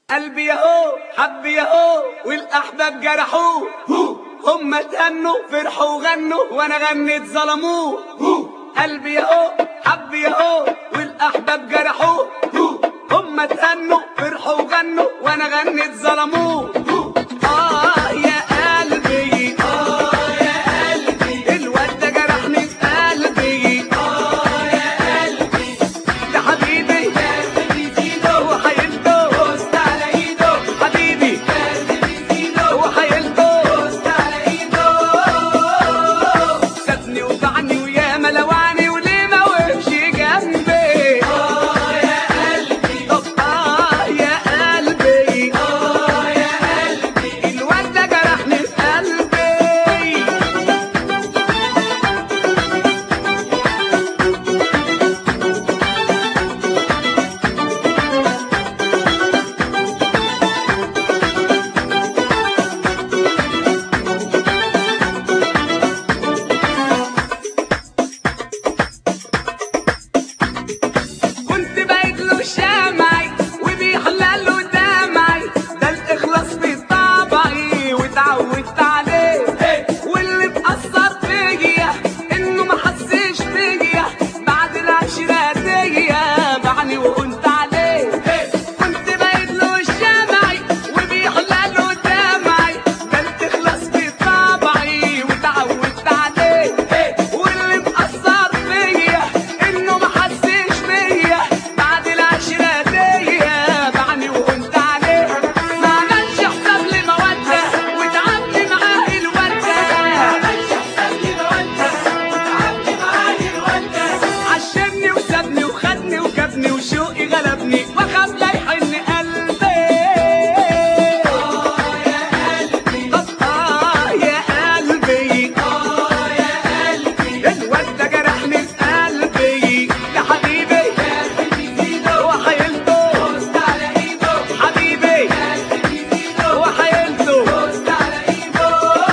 قلبي ياهو حب ياهو والاحباب جرحوه هم تهنوا فرحوا وغنوا وانا غنيت ظلموه قلبي ياهو حب ياهو والاحباب جرحوه هم تهنوا فرحوا وغنوا وانا غنيت ظلموه اه يا قلبي اه يا قلبي الواد ده جرحني في قلبي اه يا قلبي ده حبيبي هو حيلته بوست على ايده حبيبي هو حيلته بوست على ايده سابني وبعني ويا ملوعني وليه ما وقفش جنبي اه يا قلبي طب اه يا قلبي اه يا قلبي الواد ده جرحني في قلبي كنت بايت له شمعي وبيحلى له دمعي ده الاخلاص في طبعي واتعودت عليه واللي مأثر فيا انه ما حسش بيا بعد العشرة ديا بعني وقلت عليه كنت بايت له شمعي وبيحلى له دمعي ده الاخلاص في طبعي واتعودت عليه واللي مأثر فيا انه ما حسش بيا بعد العشرة ديا بعني وقلت عليه ما عملش حساب لمودة وتعبني معاه الودة ما عملش حساب لمودة وتعبني معاه الودة عشمني وسابني وخدني وجابني وشوقي غلبني وخاف لا يحن قلبي اه يا قلبي طب اه يا قلبي اه يا قلبي الواد ده جرحني في قلبي يا حبيبي هو حيلته بوست على ايده حبيبي هو حيلته بوست على ايده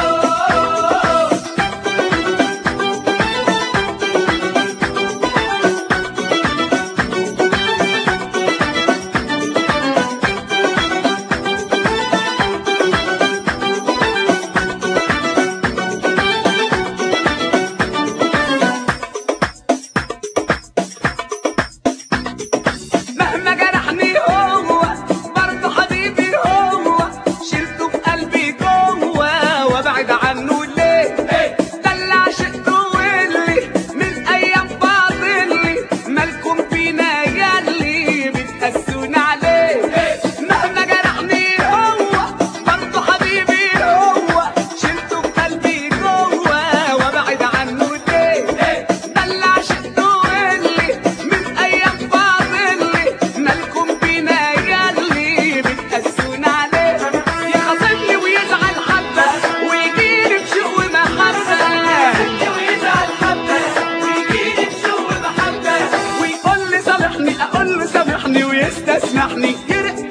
مهما جرحني هو برضه حبيبي هو شلته في قلبي جوه وابعد عنه ليه ده اللي عشقته واللي من ايام فاضلي مالكم فينا ياللي بتقسون عليه مهما جرحني هو برضه حبيبي هو شلته في قلبي جوه وابعد عنه ليه ده اللي عشقته واللي من ايام فاضلي مالكم بينا ياللي بتقسون عليه يخاصمني ويزعل حبه ويجيني بشوق ومحبه ويزعل حبه ويجيني بشوق ومحبه ويقول لي سامحني اقول له سامحني ويستسمحني يرق